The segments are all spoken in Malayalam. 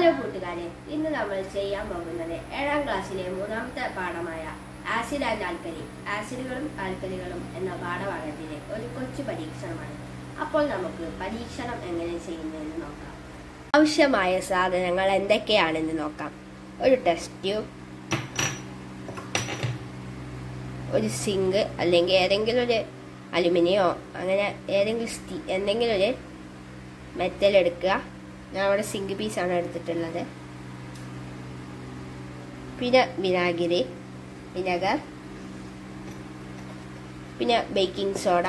ഹലോ കൂട്ടുകാരെ ഇന്ന് നമ്മൾ ചെയ്യാൻ പോകുന്നത് ഏഴാം ക്ലാസ്സിലെ മൂന്നാമത്തെ പാഠമായ ആസിഡ് ആൻഡ് ആൽക്കലി ആസിഡുകളും ആൽക്കലികളും എന്ന പാഠഭാഗത്തിലെ ഒരു കൊച്ചു പരീക്ഷണമാണ് അപ്പോൾ നമുക്ക് പരീക്ഷണം എങ്ങനെ ചെയ്യുന്നതെന്ന് നോക്കാം ആവശ്യമായ സാധനങ്ങൾ എന്തൊക്കെയാണെന്ന് നോക്കാം ഒരു ടെസ്റ്റ് ട്യൂബ് ഒരു സിങ്ക് അല്ലെങ്കിൽ ഏതെങ്കിലും ഒരു അലുമിനിയോ അങ്ങനെ ഏതെങ്കിലും സ്റ്റീ എന്തെങ്കിലും ഒരു മെറ്റൽ എടുക്കുക ഞാൻ അവിടെ സിങ്ക് പീസാണ് എടുത്തിട്ടുള്ളത് പിന്നെ വിനാഗിരി വിനെഗർ പിന്നെ ബേക്കിംഗ് സോഡ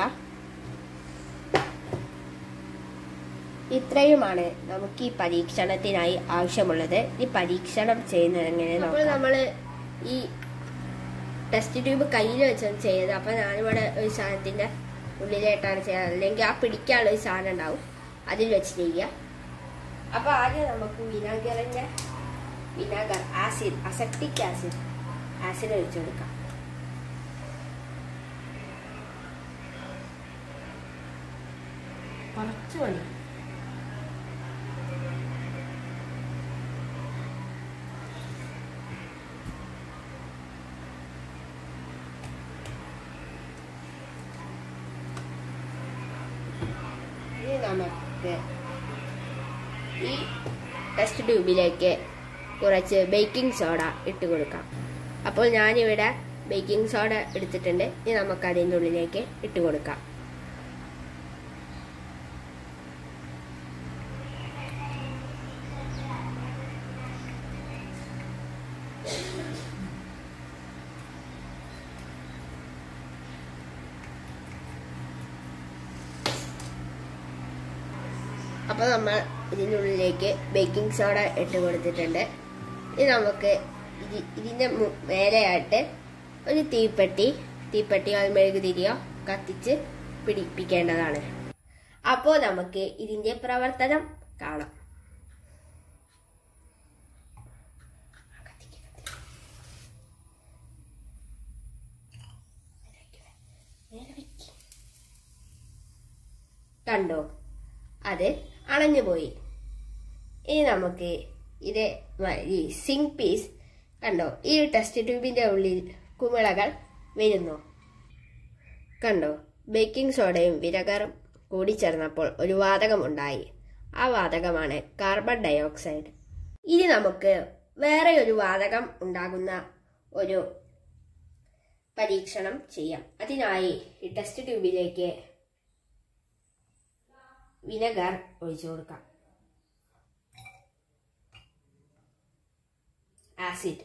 ഇത്രയുമാണ് നമുക്ക് ഈ പരീക്ഷണത്തിനായി ആവശ്യമുള്ളത് ഈ പരീക്ഷണം ചെയ്യുന്നത് എങ്ങനെ അപ്പോൾ നമ്മൾ ഈ ടെസ്റ്റ് ട്യൂബ് കയ്യിൽ വെച്ചാണ് ചെയ്തത് അപ്പോൾ ഞാനിവിടെ ഒരു സാധനത്തിൻ്റെ ഉള്ളിലായിട്ടാണ് ചെയ്യുന്നത് അല്ലെങ്കിൽ ആ പിടിക്കാനുള്ള ഒരു സാധനം ഉണ്ടാവും അതിൽ വെച്ച് ചെയ്യുക അപ്പോൾ ആദ്യം നമുക്ക് വിനാഗറിൻ്റെ vinegar acid acetic acid acid ഒഴിച്ചു കൊടുക്കാം കുറച്ച് മതി ഇനി നമുക്ക് ഈ ടെസ്റ്റ് ട്യൂബിലേക്ക് കുറച്ച് ബേക്കിംഗ് സോഡ ഇട്ട് കൊടുക്കാം അപ്പോൾ ഞാനിവിടെ ബേക്കിംഗ് സോഡ എടുത്തിട്ടുണ്ട് ഇനി നമുക്ക് അതിൻ്റെ ഉള്ളിലേക്ക് ഇട്ട് കൊടുക്കാം അപ്പോൾ നമ്മൾ ഇതിൻ്റെ ഉള്ളിലേക്ക് ബേക്കിംഗ് സോഡ ഇട്ട് കൊടുത്തിട്ടുണ്ട് ഇനി നമുക്ക് ഇത് ഇതിൻ്റെ മു- മേലെയായിട്ട് ഒരു തീപ്പെട്ടി തീപ്പെട്ടിയോ മെഴുകുതിരിയോ കത്തിച്ച് പിടിപ്പിക്കേണ്ടതാണ് അപ്പോൾ നമുക്ക് ഇതിൻ്റെ പ്രവർത്തനം കാണാം കണ്ടോ അത് അണഞ്ഞുപോയി ഇനി നമുക്ക് ഇത് മ- ഈ സിങ്ക് പീസ് കണ്ടോ ഈ ടെസ്റ്റ് ട്യൂബിന്റെ ഉള്ളിൽ കുമിളകൾ വരുന്നു കണ്ടോ ബേക്കിംഗ് സോഡയും വിനെഗറും കൂടിച്ചേർന്നപ്പോൾ ഒരു വാതകം ഉണ്ടായി ആ വാതകമാണ് കാർബൺ ഡയോക്സൈഡ് ഇനി നമുക്ക് വേറെ ഒരു വാതകം ഉണ്ടാകുന്ന ഒരു പരീക്ഷണം ചെയ്യാം അതിനായി ഈ ടെസ്റ്റ് ട്യൂബിലേക്ക് വിനെഗർ ഒഴിച്ചു കൊടുക്കാം ആസിഡ്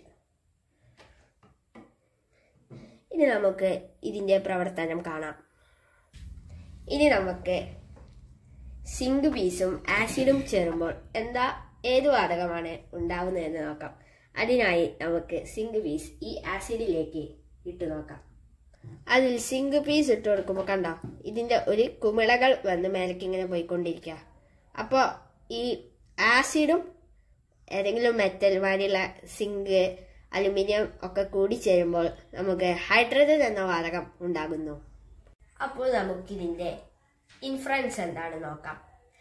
ഇനി നമുക്ക് ഇതിന്റെ പ്രവർത്തനം കാണാം ഇനി നമുക്ക് സിങ്ക് പീസും ആസിഡും ചേരുമ്പോൾ എന്താ ഏത് വാതകമാണ് ഉണ്ടാവുന്നതെന്ന് നോക്കാം അതിനായി നമുക്ക് സിങ്ക് പീസ് ഈ ആസിഡിലേക്ക് ഇട്ട് നോക്കാം അതിൽ സിങ്ക് പീസ് ഇട്ട് കൊടുക്കുമ്പോൾ കണ്ടോ ഇതിന്റെ ഒരു കുമിളകൾ വന്ന് മേലേക്ക് ഇങ്ങനെ പോയിക്കൊണ്ടിരിക്കുക അപ്പോൾ ഈ ആസിഡും ഏതെങ്കിലും മെറ്റൽ മാതിരിയുള്ള സിങ്ക് അലുമിനിയം ഒക്കെ കൂടി ചേരുമ്പോൾ നമുക്ക് ഹൈഡ്രജൻ എന്ന വാതകം ഉണ്ടാകുന്നു അപ്പോൾ നമുക്കിതിന്റെ ഇൻഫ്ലുവൻസ് എന്താണ് നോക്കാം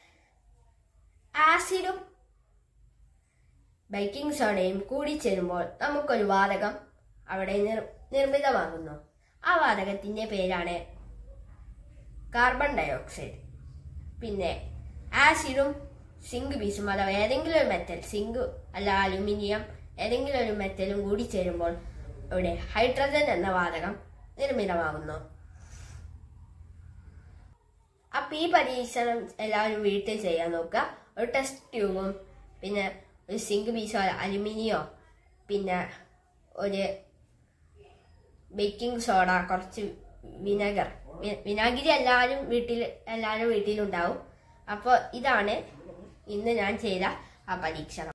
ആസിഡും ബേക്കിംഗ് സോഡയും കൂടി ചേരുമ്പോൾ നമുക്കൊരു വാതകം അവിടെ നിർ നിർമ്മിതമാകുന്നു ആ വാതകത്തിന്റെ പേരാണ് കാർബൺ ഡയോക്സൈഡ് പിന്നെ ആസിഡും സിങ്ക് പീസും അഥവാ ഏതെങ്കിലും ഒരു മെറ്റൽ സിങ്ക് അല്ല അലുമിനിയം ഏതെങ്കിലും ഒരു മെറ്റലും കൂടി ചേരുമ്പോൾ ഇവിടെ ഹൈഡ്രജൻ എന്ന വാതകം നിർമ്മിതമാകുന്നു അപ്പൊ ഈ പരീക്ഷണം എല്ലാവരും വീട്ടിൽ ചെയ്യാൻ നോക്കുക ഒരു ടെസ്റ്റ് ട്യൂബും പിന്നെ ഒരു സിങ്ക് പീസോ അലുമിനിയോ പിന്നെ ഒരു ബേക്കിംഗ് സോഡ കുറച്ച് വിനെഗർ വി- വിനാഗിരി എല്ലാവരും വീട്ടിൽ എല്ലാവരും വീട്ടിലുണ്ടാവും അപ്പോൾ ഇതാണ് ഇന്ന് ഞാൻ ചെയ്ത ആ പരീക്ഷണം